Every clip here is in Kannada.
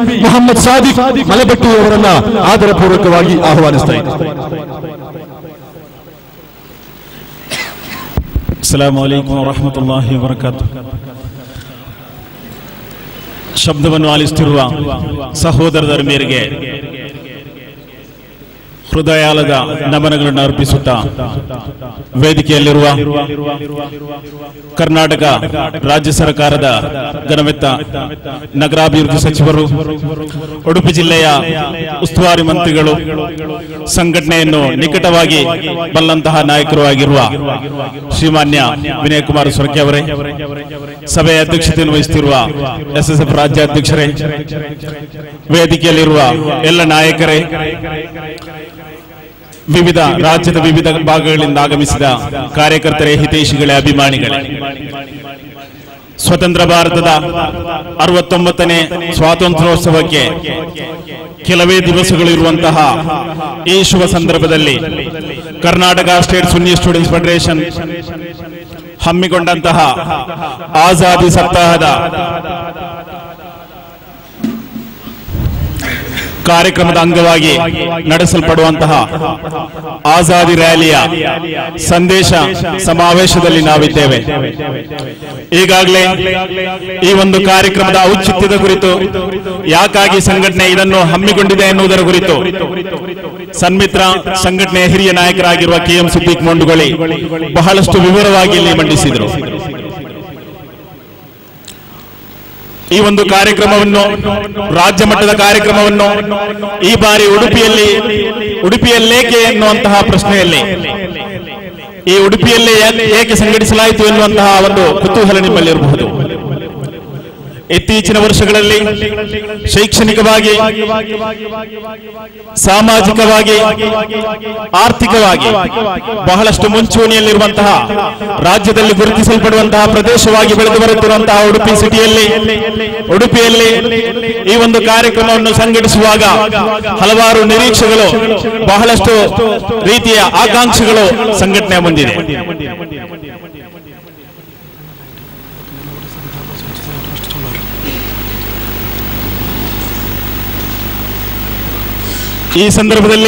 ಮೊಹಮ್ಮದ್ ಸಾದಿಕ್ ಮಲೆಬೆಟ್ಟು ಅವರನ್ನ ಆದರಪೂರ್ವಕವಾಗಿ ಆಹ್ವಾನಿಸ್ತಾ ಇದ್ದಾರೆ ಅಸ್ಸಲಾಮು ಅಲೈಕುಂ ವರಹಮತುಲ್ಲಾಹಿ ವಬರಕಾತು ಶಬ್ದವನ್ನು ಆಲಿಸುತ್ತಿರುವ ಸಹೋದರ ಧರ್ಮೀಯರಿಗೆ ಹೃದಯಾಲದ ನಮನಗಳನ್ನು ಅರ್ಪಿಸುತ್ತಾ ವೇದಿಕೆಯಲ್ಲಿರುವ ಕರ್ನಾಟಕ ರಾಜ್ಯ ಸರ್ಕಾರದ ಘನವೆತ್ತ ನಗರಾಭಿವೃದ್ಧಿ ಸಚಿವರು ಉಡುಪಿ ಜಿಲ್ಲೆಯ ಉಸ್ತುವಾರಿ ಮಂತ್ರಿಗಳು ಸಂಘಟನೆಯನ್ನು ನಿಕಟವಾಗಿ ಬಲ್ಲಂತಹ ನಾಯಕರು ಆಗಿರುವ ಶ್ರೀಮಾನ್ಯ ವಿನಯ್ ಕುಮಾರ್ ಸೊರಕೆ ಅವರೇ ಸಭೆಯ ಅಧ್ಯಕ್ಷತೆಯನ್ನು ವಹಿಸುತ್ತಿರುವ ಎಸ್ಎಸ್ಎಫ್ ರಾಜ್ಯಾಧ್ಯಕ್ಷರೇ ವೇದಿಕೆಯಲ್ಲಿರುವ ಎಲ್ಲ ನಾಯಕರೇ ವಿವಿಧ ರಾಜ್ಯದ ವಿವಿಧ ಭಾಗಗಳಿಂದ ಆಗಮಿಸಿದ ಕಾರ್ಯಕರ್ತರೇ ಹಿತೈಷಿಗಳೇ ಅಭಿಮಾನಿಗಳೇ ಸ್ವತಂತ್ರ ಭಾರತದ ಅರವತ್ತೊಂಬತ್ತನೇ ಸ್ವಾತಂತ್ರ್ಯೋತ್ಸವಕ್ಕೆ ಕೆಲವೇ ದಿವಸಗಳು ಇರುವಂತಹ ಈ ಶುಭ ಸಂದರ್ಭದಲ್ಲಿ Karnataka state Sunni students federation ಹಮ್ಮಿಕೊಂಡಂತಹ ಆಜಾದಿ ಸಪ್ತಾಹದ ಕಾರ್ಯಕ್ರಮದ ಅಂಗವಾಗಿ ನಡೆಸಲ್ಪಡುವಂತಹ ಆಜಾದಿ ರ್ಯಾಲಿಯ ಸಂದೇಶ ಸಮಾವೇಶದಲ್ಲಿ ನಾವಿದ್ದೇವೆ ಈಗಾಗಲೇ ಈ ಒಂದು ಕಾರ್ಯಕ್ರಮದ ಔಚಿತ್ಯದ ಕುರಿತು ಯಾಕಾಗಿ ಸಂಘಟನೆ ಇದನ್ನು ಹಮ್ಮಿಕೊಂಡಿದೆ ಎನ್ನುವುದರ ಕುರಿತು ಸನ್ಮಿತ್ರ ಸಂಘಟನೆಯ ಹಿರಿಯ ನಾಯಕರಾಗಿರುವ ಕೆ ಎಂ ಸಿದ್ದಿಕ್ ಮೊಂಡುಗೊಳಿ ಬಹಳಷ್ಟು ವಿವರವಾಗಿ ಇಲ್ಲಿ ಮಂಡಿಸಿದರು ಈ ಒಂದು ಕಾರ್ಯಕ್ರಮವನ್ನು ರಾಜ್ಯ ಮಟ್ಟದ ಕಾರ್ಯಕ್ರಮವನ್ನು ಈ ಬಾರಿ ಉಡುಪಿಯಲ್ಲಿ ಉಡುಪಿಯಲ್ಲೇಕೆ ಎನ್ನುವಂತಹ ಪ್ರಶ್ನೆಯಲ್ಲಿ ಈ ಉಡುಪಿಯಲ್ಲೇ ಯಾ- ಏಕೆ ಸಂಘಟಿಸಲಾಯಿತು ಎನ್ನುವಂತಹ ಒಂದು ಕುತೂಹಲ ನಿಮ್ಮಲ್ಲಿರಬಹುದು ಇತ್ತೀಚಿನ ವರ್ಷಗಳಲ್ಲಿ ಶೈಕ್ಷಣಿಕವಾಗಿ ಸಾಮಾಜಿಕವಾಗಿ ಆರ್ಥಿಕವಾಗಿ ಬಹಳಷ್ಟು ಮುಂಚೂಣಿಯಲ್ಲಿರುವಂತಹ ರಾಜ್ಯದಲ್ಲಿ ಗುರುತಿಸಲ್ಪಡುವಂತಹ ಪ್ರದೇಶವಾಗಿ ಬೆಳೆದು ಬರುತ್ತಿರುವಂತಹ ಉಡುಪಿ ಸಿಟಿಯಲ್ಲಿ ಉಡುಪಿಯಲ್ಲಿ ಈ ಒಂದು ಕಾರ್ಯಕ್ರಮವನ್ನು ಸಂಘಟಿಸುವಾಗ ಹಲವಾರು ನಿರೀಕ್ಷೆಗಳು ಬಹಳಷ್ಟು ರೀತಿಯ ಆಕಾಂಕ್ಷೆಗಳು ಸಂಘಟನೆ ಮುಂದಿದೆ ಈ ಸಂದರ್ಭದಲ್ಲಿ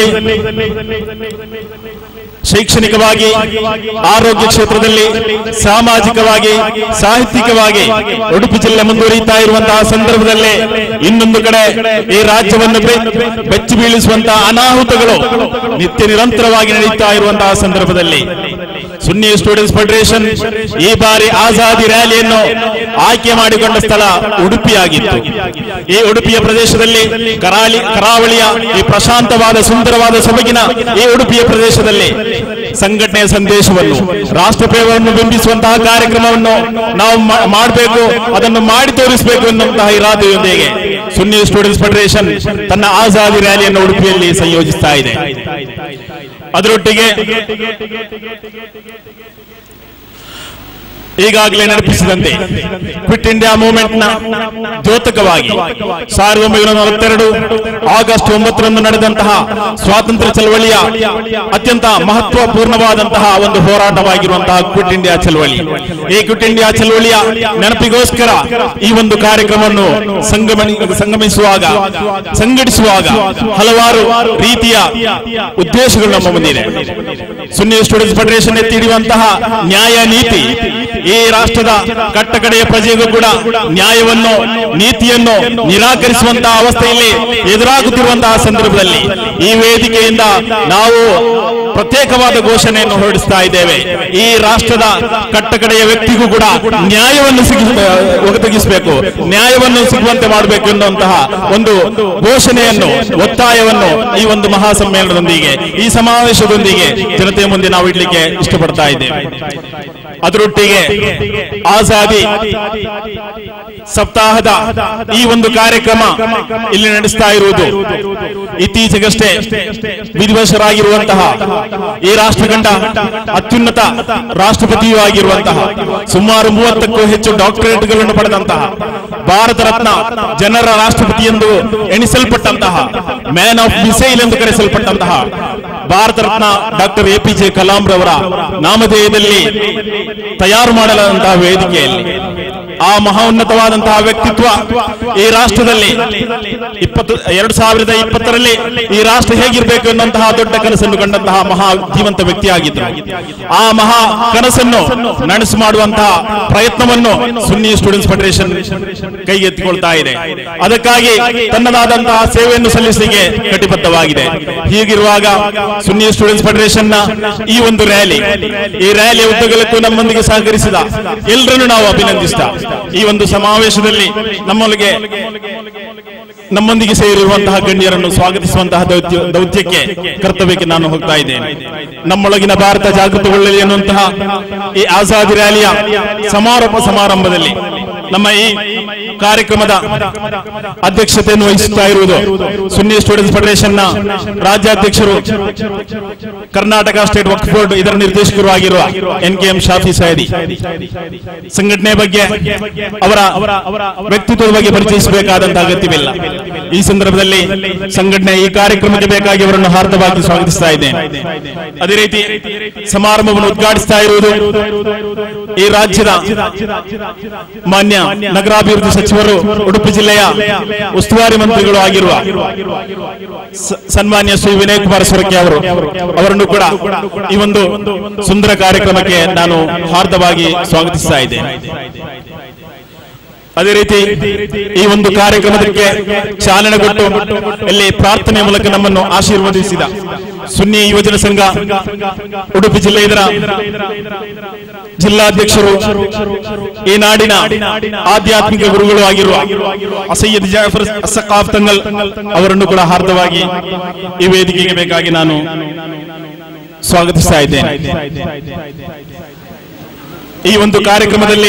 ಶೈಕ್ಷಣಿಕವಾಗಿ ಆರೋಗ್ಯ ಕ್ಷೇತ್ರದಲ್ಲಿ ಸಾಮಾಜಿಕವಾಗಿ ಸಾಹಿತ್ಯಿಕವಾಗಿ ಉಡುಪಿ ಜಿಲ್ಲೆ ಮುಂದುವರಿಯುತ್ತಾ ಇರುವಂತಹ ಸಂದರ್ಭದಲ್ಲಿ ಇನ್ನೊಂದು ಕಡೆ ಈ ರಾಜ್ಯವನ್ನು ಬೆ- ಬೆಚ್ಚಿ ಬೀಳಿಸುವಂತಹ ಅನಾಹುತಗಳು ನಿತ್ಯ ನಿರಂತರವಾಗಿ ನಡೆಯುತ್ತಾ ಇರುವಂತಹ ಸಂದರ್ಭದಲ್ಲಿ ಸುನ್ನಿ ಸ್ಟೂಡೆಂಟ್ಸ್ ಫೆಡರೇಷನ್ ಈ ಬಾರಿ ಆಜಾದಿ ರ್ಯಾಲಿಯನ್ನು ಆಯ್ಕೆ ಮಾಡಿಕೊಂಡ ಸ್ಥಳ ಉಡುಪಿಯಾಗಿತ್ತು ಈ ಉಡುಪಿಯ ಪ್ರದೇಶದಲ್ಲಿ ಕರಾಲಿ ಕರಾವಳಿಯ ಈ ಪ್ರಶಾಂತವಾದ ಸುಂದರವಾದ ಸೊಬಗಿನ ಈ ಉಡುಪಿಯ ಪ್ರದೇಶದಲ್ಲಿ ಸಂಘಟನೆಯ ಸಂದೇಶವನ್ನು ರಾಷ್ಟ್ರಪ್ರೇಮವನ್ನು ಬಿಂಬಿಸುವಂತಹ ಕಾರ್ಯಕ್ರಮವನ್ನು ನಾವು ಮಾಡಬೇಕು ಅದನ್ನು ಮಾಡಿ ತೋರಿಸಬೇಕು ಎನ್ನುವಂತಹ ಇರಾದೆಯೊಂದಿಗೆ ಸುನ್ನಿ ಸ್ಟೂಡೆಂಟ್ಸ್ ಫೆಡರೇಷನ್ ತನ್ನ ಆಜಾದಿ ರ್ಯಾಲಿಯನ್ನು ಉಡುಪಿಯಲ್ಲಿ ಸಂಯೋಜಿಸ್ತಾ ಇದೆ ಅದರೊಟ್ಟಿಗೆ ಈಗಾಗಲೇ ನೆನಪಿಸಿದಂತೆ ಕ್ವಿಟ್ ಇಂಡಿಯಾ ಮೂವ್ಮೆಂಟ್ ನ ದ್ಯೋತಕವಾಗಿ ಸಾವಿರದ ಒಂಬೈನೂರ ನಲವತ್ತೆರಡು ಆಗಸ್ಟ್ ಒಂಬತ್ತರಂದು ನಡೆದಂತಹ ಸ್ವಾತಂತ್ರ್ಯ ಚಳವಳಿಯ ಅತ್ಯಂತ ಮಹತ್ವಪೂರ್ಣವಾದಂತಹ ಒಂದು ಹೋರಾಟವಾಗಿರುವಂತಹ ಕ್ವಿಟ್ ಇಂಡಿಯಾ ಚಳವಳಿ ಈ ಕ್ವಿಟ್ ಇಂಡಿಯಾ ಚಳವಳಿಯ ನೆನಪಿಗೋಸ್ಕರ ಈ ಒಂದು ಕಾರ್ಯಕ್ರಮವನ್ನು ಸಂಗಮನಿ ಸಂಗಮಿಸುವಾಗ ಸಂಘಟಿಸುವಾಗ ಹಲವಾರು ರೀತಿಯ ಉದ್ದೇಶಗಳು ನಮ್ಮ ಮುಂದಿದೆ ಸುನ್ನಿ ಸ್ಟೂಡೆಂಟ್ಸ್ ಫೆಡರೇಷನ್ ಎತ್ತಿ ಹಿಡಿಯುವಂತಹ ನ್ಯಾಯ ನೀತಿ ಈ ರಾಷ್ಟ್ರದ ಕಟ್ಟಕಡೆಯ ಪ್ರಜೆಗೂ ಕೂಡ ನ್ಯಾಯವನ್ನು ನೀತಿಯನ್ನು ನಿರಾಕರಿಸುವಂತಹ ಅವಸ್ಥೆಯಲ್ಲಿ ಎದುರಾಗುತ್ತಿರುವಂತಹ ಸಂದರ್ಭದಲ್ಲಿ ಈ ವೇದಿಕೆಯಿಂದ ನಾವು ಪ್ರತ್ಯೇಕವಾದ ಘೋಷಣೆಯನ್ನು ಹೊರಡಿಸ್ತಾ ಇದ್ದೇವೆ ಈ ರಾಷ್ಟ್ರದ ಕಟ್ಟಕಡೆಯ ವ್ಯಕ್ತಿಗೂ ಕೂಡ ನ್ಯಾಯವನ್ನು ಸಿಗಿ ಒದಗಿಸಬೇಕು ನ್ಯಾಯವನ್ನು ಸಿಗುವಂತೆ ಮಾಡಬೇಕು ಎನ್ನುವಂತಹ ಒಂದು ಘೋಷಣೆಯನ್ನು ಒತ್ತಾಯವನ್ನು ಈ ಒಂದು ಮಹಾ ಸಮ್ಮೇಳನದೊಂದಿಗೆ ಈ ಸಮಾವೇಶದೊಂದಿಗೆ ಜನತೆಯ ಮುಂದೆ ನಾವು ಇಡ್ಲಿಕ್ಕೆ ಇಷ್ಟಪಡ್ತಾ ಇದ್ದೇವೆ ಅದರೊಟ್ಟಿಗೆ ಆಜಾದಿ ಸಪ್ತಾಹದ ಈ ಒಂದು ಕಾರ್ಯಕ್ರಮ ಇಲ್ಲಿ ನಡೆಸ್ತಾ ಇರುವುದು ಇತ್ತೀಚೆಗಷ್ಟೇ ವಿಧಿವಶರಾಗಿರುವಂತಹ ಈ ರಾಷ್ಟ್ರಗಂಡ ಅತ್ಯುನ್ನತ ರಾಷ್ಟ್ರಪತಿಯೂ ಆಗಿರುವಂತಹ ಸುಮಾರು ಮೂವತ್ತಕ್ಕೂ ಹೆಚ್ಚು ಡಾಕ್ಟರೇಟ್ಗಳನ್ನು ಪಡೆದಂತಹ ಭಾರತ ರತ್ನ ಜನರ ರಾಷ್ಟ್ರಪತಿ ಎಂದು ಎಣಿಸಲ್ಪಟ್ಟಂತಹ ಮ್ಯಾನ್ ಆಫ್ ಮಿಸೈಲ್ ಎಂದು ಕರೆಸಲ್ಪಟ್ಟಂತಹ Bharat Ratna doctor A P J Kalam ರವರ ನಾಮಧೇಯದಲ್ಲಿ ತಯಾರು ಮಾಡಲಾದಂತಹ ವೇದಿಕೆಯಲ್ಲಿ ಆ ಮಹೋನ್ನತವಾದಂತಹ ವ್ಯಕ್ತಿತ್ವ ಈ ರಾಷ್ಟ್ರದಲ್ಲಿ ಇಪ್ಪತ್ತು ಎರಡು ಸಾವಿರದ ಇಪ್ಪತ್ತರಲ್ಲಿ ಈ ರಾಷ್ಟ್ರ ಹೇಗಿರಬೇಕು ಎನ್ನುವಂತಹ ದೊಡ್ಡ ಕನಸನ್ನು ಕಂಡಂತಹ ಮಹಾ ಜೀವಂತ ವ್ಯಕ್ತಿಯಾಗಿದ್ದರು ಆ ಮಹಾ ಕನಸನ್ನು ನನಸು ಮಾಡುವಂತಹ ಪ್ರಯತ್ನವನ್ನು ಸುನ್ನಿ ಸ್ಟೂಡೆಂಟ್ಸ್ ಫೆಡರೇಷನ್ ಕೈಗೆತ್ತಿಕೊಳ್ತಾ ಇದೆ ಅದಕ್ಕಾಗಿ ತನ್ನದಾದಂತಹ ಸೇವೆಯನ್ನು ಸಲ್ಲಿಸಲಿಕ್ಕೆ ಕಟಿಬದ್ಧವಾಗಿದೆ ಹೀಗಿರುವಾಗ ಸುನ್ನಿ ಸ್ಟೂಡೆಂಟ್ಸ್ ಫೆಡರೇಷನ್ ನ ಈ ಒಂದು ರ್ಯಾಲಿ ಈ ರ್ಯಾಲಿಯ ಉದ್ದಗಲಕ್ಕೂ ನಮ್ಮೊಂದಿಗೆ ಸಹಕರಿಸಿದ ಎಲ್ಲರನ್ನು ನಾವು ಅಭಿನಂದಿಸ್ತಾ ಈ ಒಂದು ಸಮಾವೇಶದಲ್ಲಿ ನಮ್ಮೊಳಗೆ ನಮ್ಮೊಂದಿಗೆ ಸೇರಿರುವಂತಹ ಗಣ್ಯರನ್ನು ಸ್ವಾಗತಿಸುವಂತಹ ದೌತ್ಯ ದೌತ್ಯಕ್ಕೆ ಕರ್ತವ್ಯಕ್ಕೆ ನಾನು ಹೋಗ್ತಾ ಇದ್ದೇನೆ ನಮ್ಮೊಳಗಿನ ಭಾರತ ಜಾಗೃತಗೊಳ್ಳಲಿ ಎನ್ನುವಂತಹ ಈ ಆಜಾದಿ ರ್ಯಾಲಿಯ ಸಮಾರೋಪ ಸಮಾರಂಭದಲ್ಲಿ ನಮ್ಮ ಈ ಕಾರ್ಯಕ್ರಮದ ಅಧ್ಯಕ್ಷತೆಯನ್ನು ವಹಿಸುತ್ತಾ ಇರುವುದು ಸುನ್ನಿ ಸ್ಟೂಡೆಂಟ್ಸ್ ಫೆಡರೇಷನ್ ನ ರಾಜ್ಯಾಧ್ಯಕ್ಷರು ಕರ್ನಾಟಕ ಸ್ಟೇಟ್ ವಕ್ಫ್ ಬೋರ್ಡ್ ಇದರ ನಿರ್ದೇಶಕರು ಆಗಿರುವ N K M Shafi Saidi ಸಂಘಟನೆ ಬಗ್ಗೆ ಅವರ ವ್ಯಕ್ತಿತ್ವದ ಬಗ್ಗೆ ಪರಿಚಯಿಸಬೇಕಾದಂತಹ ಅಗತ್ಯವಿಲ್ಲ ಈ ಸಂದರ್ಭದಲ್ಲಿ ಸಂಘಟನೆ ಈ ಕಾರ್ಯಕ್ರಮಕ್ಕೆ ಬೇಕಾಗಿ ಅವರನ್ನು ಹಾರ್ದವಾಗಿ ಸ್ವಾಗತಿಸ್ತಾ ಇದ್ದೇನೆ ಅದೇ ರೀತಿ ಸಮಾರಂಭವನ್ನು ಉದ್ಘಾಟಿಸ್ತಾ ಇರುವುದು ಈ ರಾಜ್ಯದ ಮಾನ್ಯ ನಗರಾಭಿವೃದ್ಧಿ ಸಚಿವರು ಉಡುಪಿ ಜಿಲ್ಲೆಯ ಉಸ್ತುವಾರಿ ಮಂತ್ರಿಗಳು ಆಗಿರುವ ಸ- ಸನ್ಮಾನ್ಯ ಶ್ರೀ ವಿನಯ್ ಕುಮಾರ್ ಸೊರಕೆ ಅವರು ಅವರನ್ನು ಕೂಡ ಈ ಒಂದು ಸುಂದರ ಕಾರ್ಯಕ್ರಮಕ್ಕೆ ನಾನು ಹಾರ್ದವಾಗಿ ಸ್ವಾಗತಿಸ್ತಾ ಇದ್ದೇನೆ ಅದೇ ರೀತಿ ಈ ಒಂದು ಕಾರ್ಯಕ್ರಮಕ್ಕೆ ಚಾಲನೆ ಕೊಟ್ಟು ಇಲ್ಲಿ ಪ್ರಾರ್ಥನೆಯ ಮೂಲಕ ನಮ್ಮನ್ನು ಆಶೀರ್ವದಿಸಿದ ಸುನ್ನಿ ಯುವಜನ ಸಂಘ ಉಡುಪಿ ಜಿಲ್ಲೆ ಇದರ ಜಿಲ್ಲಾಧ್ಯಕ್ಷರು ಈ ನಾಡಿನ ಆಧ್ಯಾತ್ಮಿಕ ಗುರುಗಳು ಆಗಿರುವ ಅಸಯ್ಯದ್ ಜಾಫರ್ ಅಸಕಾಫ್ ತಂಗಲ್ ಅವರನ್ನು ಕೂಡ ಹಾರ್ದವಾಗಿ ಈ ವೇದಿಕೆಗೆ ಬೇಕಾಗಿ ನಾನು ಸ್ವಾಗತಿಸ್ತಾ ಇದ್ದೇನೆ ಈ ಒಂದು ಕಾರ್ಯಕ್ರಮದಲ್ಲಿ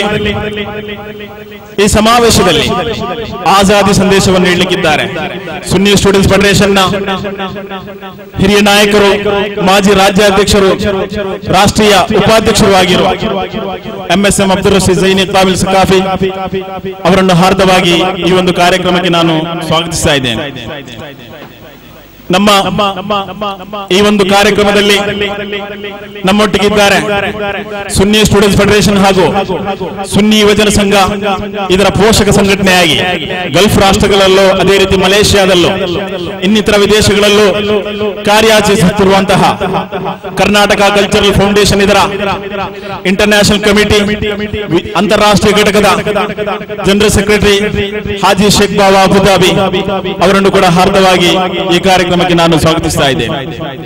ಈ ಸಮಾವೇಶದಲ್ಲಿ ಆಜಾದಿ ಸಂದೇಶವನ್ನು ನೀಡಲಿಕ್ಕಿದ್ದಾರೆ ಸುನ್ನಿ ಸ್ಟೂಡೆಂಟ್ಸ್ ಫೆಡರೇಷನ್ ನ ಹಿರಿಯ ನಾಯಕರು ಮಾಜಿ ರಾಜ್ಯಾಧ್ಯಕ್ಷರು ರಾಷ್ಟ್ರೀಯ ಉಪಾಧ್ಯಕ್ಷರು ಆಗಿರುವ ಎಂಎಸ್ಎಂ ಅಬ್ದುಲ್ ರಶೀದ್ ಜೈನಿ ಕಾಬಿಲ್ ಸಕಾಫಿ ಅವರನ್ನು ಹಾರ್ದವಾಗಿ ಈ ಒಂದು ಕಾರ್ಯಕ್ರಮಕ್ಕೆ ನಾನು ಸ್ವಾಗತಿಸ್ತಾ ಇದ್ದೇನೆ ನಮ್ಮ ಈ ಒಂದು ಕಾರ್ಯಕ್ರಮದಲ್ಲಿ ನಮ್ಮೊಟ್ಟಿಗಿದ್ದಾರೆ ಸುನ್ನಿ ಸ್ಟೂಡೆಂಟ್ಸ್ ಫೆಡರೇಷನ್ ಹಾಗೂ ಸುನ್ನಿ ಯುವಜನ ಸಂಘ ಇದರ ಪೋಷಕ ಸಂಘಟನೆಯಾಗಿ ಗಲ್ಫ್ ರಾಷ್ಟ್ರಗಳಲ್ಲೂ ಅದೇ ರೀತಿ ಮಲೇಷ್ಯಾದಲ್ಲೂ ಇನ್ನಿತರ ವಿದೇಶಗಳಲ್ಲೂ ಕಾರ್ಯಾಚರಿಸುತ್ತಿರುವಂತಹ ಹಾಜಿ ಕಲ್ಚರಲ್ ಫೌಂಡೇಶನ್ ಇದರ ಇಂಟರ್ನ್ಯಾಷನಲ್ ಕಮಿಟಿ ವಿ- ಅಂತಾರಾಷ್ಟ್ರೀಯ ಘಟಕದ general secretary Haji Sheikh Baba Abu Dhabi ಅವರನ್ನು ಕೂಡ ಹಾರ್ದವಾಗಿ ಈ ಕಾರ್ಯಕ್ರಮಕ್ಕೆ ನಾನು ಸ್ವಾಗತಿಸ್ತಾ ಇದ್ದೇನೆ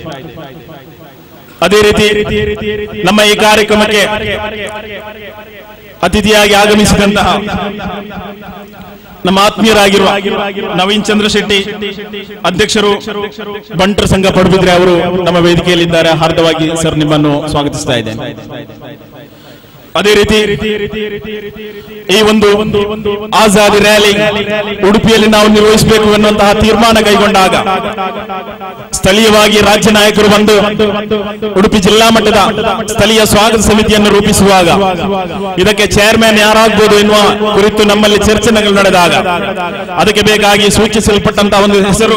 ಅದೇ ರೀತಿ ನಮ್ಮ ಈ ಕಾರ್ಯಕ್ರಮಕ್ಕೆ ಅತಿಥಿಯಾಗಿ ಆಗಮಿಸಿದಂತಹ ನಮ್ಮ ಆತ್ಮೀಯರಾಗಿರುವ ನವೀನ್ ಚಂದ್ರ ಶೆಟ್ಟಿ ಅಧ್ಯಕ್ಷರು ಬಂಟರ್ ಸಂಘ ಪಡುಬಿದ್ರೆ ಅವರು ನಮ್ಮ ವೇದಿಕೆಯಲ್ಲಿದ್ದಾರೆ ಹಾರ್ದವಾಗಿ ಸರ್ ನಿಮ್ಮನ್ನು ಸ್ವಾಗತಿಸ್ತಾ ಇದ್ದೇನೆ ಅದೇ ರೀತಿ ಈ ಒಂದು ಆಜಾದಿ ರ್ಯಾಲಿ ಉಡುಪಿಯಲ್ಲಿ ನಾವು ನಿರ್ವಹಿಸಬೇಕು ಎನ್ನುವಂತಹ ತೀರ್ಮಾನ ಕೈಗೊಂಡಾಗ ಸ್ಥಳೀಯವಾಗಿ ರಾಜ್ಯ ನಾಯಕರು ಬಂದು ಉಡುಪಿ ಜಿಲ್ಲಾ ಮಟ್ಟದ ಸ್ಥಳೀಯ ಸ್ವಾಗತ ಸಮಿತಿಯನ್ನು ರೂಪಿಸುವಾಗ ಇದಕ್ಕೆ ಚೇರ್ಮನ್ ಯಾರಾಗಬಹುದು ಎನ್ನುವ ಕುರಿತು ನಮ್ಮಲ್ಲಿ ಚರ್ಚೆಗಳು ನಡೆದಾಗ ಅದಕ್ಕೆ ಬೇಕಾಗಿ ಸೂಚಿಸಲ್ಪಟ್ಟಂತಹ ಒಂದು ಹೆಸರು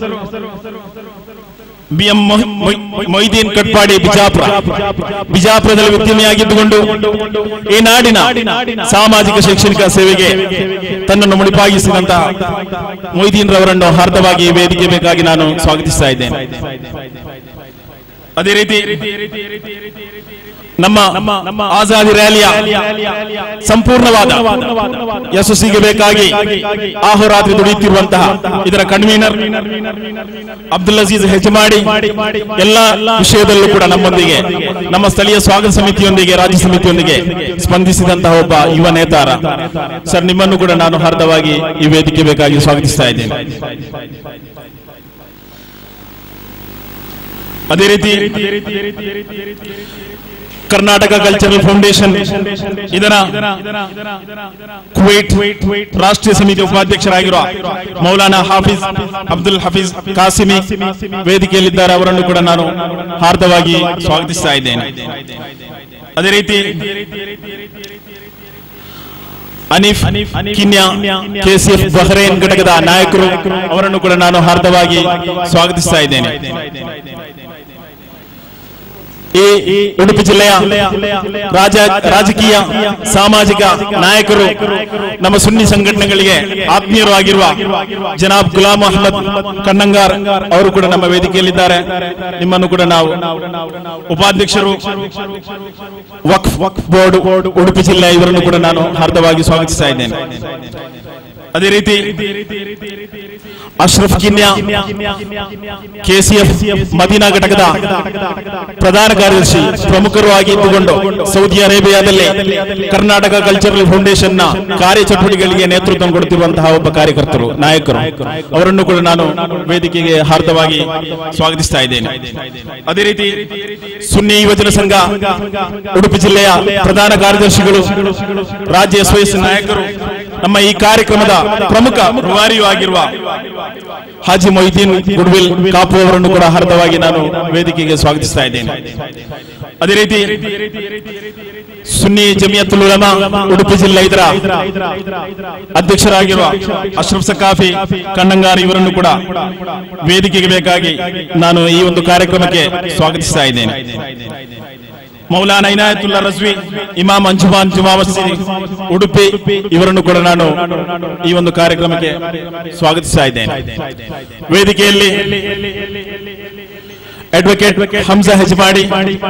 ಬಿ ಎಂ ಮೊಯ್ದೀನ್ ಕಟ್ಪಾಡಿ ಬಿಜಾಪುರ ಬಿಜಾಪುರದಲ್ಲಿ ಉದ್ಯಮಿಯಾಗಿದ್ದುಕೊಂಡು ಈ ನಾಡಿನ ಸಾಮಾಜಿಕ ಶೈಕ್ಷಣಿಕ ಸೇವೆಗೆ ತನ್ನನ್ನು ಮುಡಿಪಾಗಿಸಿದಂತಹ ಮೊಯ್ದೀನ್ ರವರನ್ನು ಹಾರ್ದವಾಗಿ ಈ ವೇದಿಕೆ ಬೇಕಾಗಿ ನಾನು ಸ್ವಾಗತಿಸ್ತಾ ಇದ್ದೇನೆ ಅದೇ ರೀತಿ ನಮ್ಮ ನಮ್ಮ ಆಜಾದಿ ರ್ಯಾಲಿಯ ಸಂಪೂರ್ಣವಾದ ಯಶಸ್ಸಿಗೆ ಬೇಕಾಗಿ ಆಹೋರಾತ್ರಿ ದುಡಿಯುತ್ತಿರುವಂತಹ ಇದರ ಕನ್ವೀನರ್ ಅಬ್ದುಲ್ ಅಜೀಜ್ ಹೆಜಮಾಡಿ ಎಲ್ಲ ವಿಷಯದಲ್ಲೂ ಕೂಡ ನಮ್ಮೊಂದಿಗೆ ನಮ್ಮ ಸ್ಥಳೀಯ ಸ್ವಾಗತ ಸಮಿತಿಯೊಂದಿಗೆ ರಾಜ್ಯ ಸಮಿತಿಯೊಂದಿಗೆ ಸ್ಪಂದಿಸಿದಂತಹ ಒಬ್ಬ ಯುವ ನೇತಾರ ಸರ್ ನಿಮ್ಮನ್ನು ಕೂಡ ನಾನು ಹಾರ್ದವಾಗಿ ಈ ವೇದಿಕೆ ಬೇಕಾಗಿ ಸ್ವಾಗತಿಸ್ತಾ ಇದ್ದೇನೆ ಅದೇ ರೀತಿ ಕರ್ನಾಟಕ ಕಲ್ಚರಲ್ ಫೌಂಡೇಶನ್ ಇದರ ಕುವೈಟ್ ರಾಷ್ಟ್ರೀಯ ಸಮಿತಿ ಉಪಾಧ್ಯಕ್ಷರಾಗಿರುವ ಮೌಲಾನಾ ಹಾಫೀಜ್ ಅಬ್ದುಲ್ ಹಫೀಜ್ ಕಾಸಿಮಿ ವೇದಿಕೆಯಲ್ಲಿದ್ದಾರೆ ಅವರನ್ನು ಕೂಡ ನಾನು ಹಾರ್ದವಾಗಿ ಸ್ವಾಗತಿಸ್ತಾ ಇದ್ದೇನೆ ಅದೇ ರೀತಿ ಅನೀಫ್ ಕಿನ್ಯಾ ಕೆಸಿಎಫ್ ಬಹ್ರೇನ್ ಘಟಕದ ನಾಯಕರು ಅವರನ್ನು ಕೂಡ ನಾನು ಹಾರ್ದವಾಗಿ ಸ್ವಾಗತಿಸ್ತಾ ಇದ್ದೇನೆ ಈ ಉಡುಪಿ ಜಿಲ್ಲೆಯ ರಾಜ ರಾಜಕೀಯ ಸಾಮಾಜಿಕ ನಾಯಕರು ನಮ್ಮ ಸುನ್ನಿ ಸಂಘಟನೆಗಳಿಗೆ ಆತ್ಮೀಯರು ಆಗಿರುವ ಜನಾಬ್ ಗುಲಾಂ ಅಹಮದ್ ಕಣ್ಣಂಗಾರ್ ಅವರು ಕೂಡ ನಮ್ಮ ವೇದಿಕೆಯಲ್ಲಿದ್ದಾರೆ ನಿಮ್ಮನ್ನು ಕೂಡ ನಾವು ಉಪಾಧ್ಯಕ್ಷರು ವಕ್ಫ್ ಬೋರ್ಡ್ ಉಡುಪಿ ಜಿಲ್ಲೆ ಇವರನ್ನು ಕೂಡ ನಾನು ಹಾರ್ದವಾಗಿ ಸ್ವಾಗತಿಸ್ತಾ ಇದ್ದೇನೆ ಅದೇ ರೀತಿ ಅಶ್ರಫ್ ಕಿನ್ಯಾ ಕೆಸಿಎಫ್ ಮದೀನಾ ಘಟಕದ ಪ್ರಧಾನ ಕಾರ್ಯದರ್ಶಿ ಪ್ರಮುಖರು ಆಗಿ ಇದ್ದುಕೊಂಡು ಸೌದಿ ಅರೇಬಿಯಾದಲ್ಲಿ ಕರ್ನಾಟಕ ಕಲ್ಚರಲ್ ಫೌಂಡೇಶನ್ ನ ಕಾರ್ಯಚಟುವಟಿಕೆಗಳಿಗೆ ನೇತೃತ್ವ ಕೊಡುತ್ತಿರುವಂತಹ ಒಬ್ಬ ಕಾರ್ಯಕರ್ತರು ನಾಯಕರು ಅವರನ್ನು ಕೂಡ ನಾನು ವೇದಿಕೆಗೆ ಹಾರ್ದವಾಗಿ ಸ್ವಾಗತಿಸ್ತಾ ಇದ್ದೇನೆ ಅದೇ ರೀತಿ ಸುನ್ನಿ ಯುವಜನ ಸಂಘ ಉಡುಪಿ ಜಿಲ್ಲೆಯ ಪ್ರಧಾನ ಕಾರ್ಯದರ್ಶಿಗಳು ರಾಜ್ಯ ಎಸ್ವೈಎಸ್ ನಾಯಕರು ನಮ್ಮ ಈ ಕಾರ್ಯಕ್ರಮದ ಪ್ರಮುಖ ರೂವಾರಿಯೂ ಆಗಿರುವ ಹಾಜಿ ಮೊಯ್ದೀನ್ ಗುಡ್ವಿಲ್ ಕಾಪು ಅವರನ್ನು ಕೂಡ ಹಾರ್ದವಾಗಿ ನಾನು ವೇದಿಕೆಗೆ ಸ್ವಾಗತಿಸ್ತಾ ಇದ್ದೇನೆ ಅದೇ ರೀತಿ ಸುನ್ನಿ ಜಮಿಯತ್ತುಲ್ ಉಲಮಾ ಉಡುಪಿ ಜಿಲ್ಲೆ ಇದರ ಅಧ್ಯಕ್ಷರಾಗಿರುವ ಅಶ್ರಫ್ ಸಕಾಫಿ ಕಣ್ಣಂಗಾರ್ ಇವರನ್ನು ಕೂಡ ವೇದಿಕೆಗೆ ಬೇಕಾಗಿ ನಾನು ಈ ಒಂದು ಕಾರ್ಯಕ್ರಮಕ್ಕೆ ಸ್ವಾಗತಿಸ್ತಾ ಇದ್ದೇನೆ ಮೌಲಾನ ಇನಾಯತುಲ್ಲಾ ರಜ್ವಿ ಇಮಾಮ್ ಅಂಜುಮಾನ್ ಜುಮಾ ಮಸೀದಿ ಉಡುಪಿ ಇವರನ್ನು ಕೂಡ ನಾನು ಈ ಒಂದು ಕಾರ್ಯಕ್ರಮಕ್ಕೆ ಸ್ವಾಗತಿಸ್ತಾ ಇದ್ದೇನೆ ವೇದಿಕೆಯಲ್ಲಿ ಅಡ್ವೊಕೇಟ್ ಹಂಸ ಹೆಜ್ಮಾಡಿ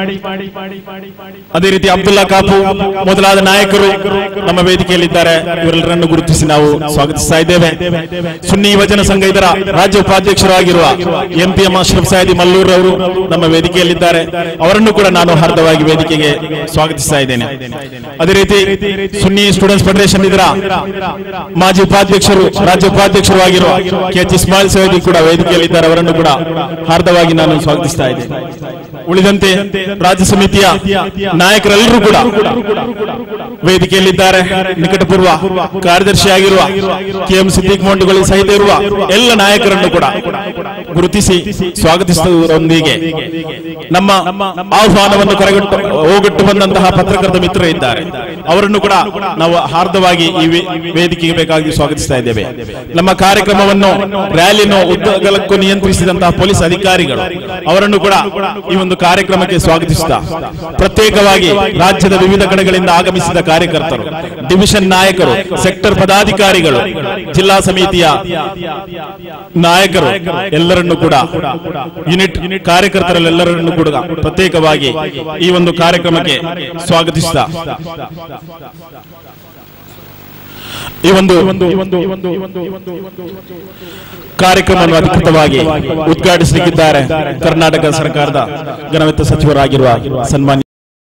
ಅದೇ ರೀತಿ ಅಬ್ದುಲ್ಲಾ ಕಾಪು ಮೊದಲಾದ ನಾಯಕರು ನಮ್ಮ ವೇದಿಕೆಯಲ್ಲಿದ್ದಾರೆ ಇವರೆಲ್ಲರನ್ನು ಗುರುತಿಸಿ ನಾವು ಸ್ವಾಗತಿಸ್ತಾ ಇದ್ದೇವೆ ಸುನ್ನಿ ಯುವಜನ ಸಂಘ ಇದರ ರಾಜ್ಯ ಉಪಾಧ್ಯಕ್ಷರು ಆಗಿರುವ M P M Ashraf Saidi Mallur ಅವರು ನಮ್ಮ ವೇದಿಕೆಯಲ್ಲಿದ್ದಾರೆ ಅವರನ್ನು ಕೂಡ ನಾನು ಹಾರ್ದವಾಗಿ ವೇದಿಕೆಗೆ ಸ್ವಾಗತಿಸ್ತಾ ಇದ್ದೇನೆ ಅದೇ ರೀತಿ ಸುನ್ನಿ ಸ್ಟೂಡೆಂಟ್ಸ್ ಫೆಡರೇಷನ್ ಇದರ ಮಾಜಿ ಉಪಾಧ್ಯಕ್ಷರು ರಾಜ್ಯ ಉಪಾಧ್ಯಕ್ಷರು ಆಗಿರುವ ಕೆ ಎಚ್ ಇಸ್ಮಾಯಿಲ್ ಸೈದಿ ಕೂಡ ವೇದಿಕೆಯಲ್ಲಿದ್ದಾರೆ ಅವರನ್ನು ಕೂಡ ಹಾರ್ದವಾಗಿ ನಾನು ಸ್ವಾಗತಿಸ್ತಾ ಇದ್ದೇನೆ ಉಳಿದಂತೆ ರಾಜ್ಯ ಸಮಿತಿಯ ನಾಯಕರೆಲ್ಲರೂ ಕೂಡ ವೇದಿಕೆಯಲ್ಲಿದ್ದಾರೆ ನಿಕಟಪೂರ್ವ ಕಾರ್ಯದರ್ಶಿಯಾಗಿರುವ ಕೆ ಎಂ ಸಿದ್ದಿಕ್ ಮೊಂಡುಗಳು ಸಹಿತ ಇರುವ ಎಲ್ಲ ನಾಯಕರನ್ನು ಕೂಡ ಗುರುತಿಸಿ ಸ್ವಾಗತಿಸುವುದರೊಂದಿಗೆ ನಮ್ಮ ಆಹ್ವಾನವನ್ನು ಕರೆಗಟ್ಟು ಹೋಗಟ್ಟು ಬಂದಂತಹ ಪತ್ರಕರ್ತ ಮಿತ್ರರು ಇದ್ದಾರೆ ಅವರನ್ನು ಕೂಡ ನಾವು ಹಾರ್ದವಾಗಿ ಈ ವೇ- ವೇದಿಕೆಗೆ ಬೇಕಾಗಿ ಸ್ವಾಗತಿಸ್ತಾ ಇದ್ದೇವೆ ನಮ್ಮ ಕಾರ್ಯಕ್ರಮವನ್ನು ರ್ಯಾಲಿಯನ್ನು ಉದ್ದಗಲಕ್ಕೂ ನಿಯಂತ್ರಿಸಿದಂತಹ ಪೊಲೀಸ್ ಅಧಿಕಾರಿಗಳು ಅವರನ್ನು ಕೂಡ ಈ ಒಂದು ಕಾರ್ಯಕ್ರಮಕ್ಕೆ ಸ್ವಾಗತಿಸುತ್ತಾ ಪ್ರತ್ಯೇಕವಾಗಿ ರಾಜ್ಯದ ವಿವಿಧ ಕಡೆಗಳಿಂದ ಆಗಮಿಸಿದ ಕಾರ್ಯಕರ್ತರು ಡಿವಿಷನ್ ನಾಯಕರು ಸೆಕ್ಟರ್ ಪದಾಧಿಕಾರಿಗಳು ಜಿಲ್ಲಾ ಸಮಿತಿಯ ನಾಯಕರು ಎಲ್ಲರನ್ನು ಕೂಡ ಯೂನಿಟ್ ಕಾರ್ಯಕರ್ತರೆಲ್ಲರನ್ನು ಕೂಡ ಪ್ರತ್ಯೇಕವಾಗಿ ಈ ಒಂದು ಕಾರ್ಯಕ್ರಮಕ್ಕೆ ಸ್ವಾಗತಿಸುತ್ತಾ ಈ ಒಂದು ಕಾರ್ಯಕ್ರಮವನ್ನು ಅಧಿಕೃತವಾಗಿ ಉದ್ಘಾಟಿಸಲಿಕ್ಕಿದ್ದಾರೆ ಕರ್ನಾಟಕ ಸರ್ಕಾರದ ಘನವಿತ್ತ ಸಚಿವರಾಗಿರುವ ಸನ್ಮಾನ್ಯ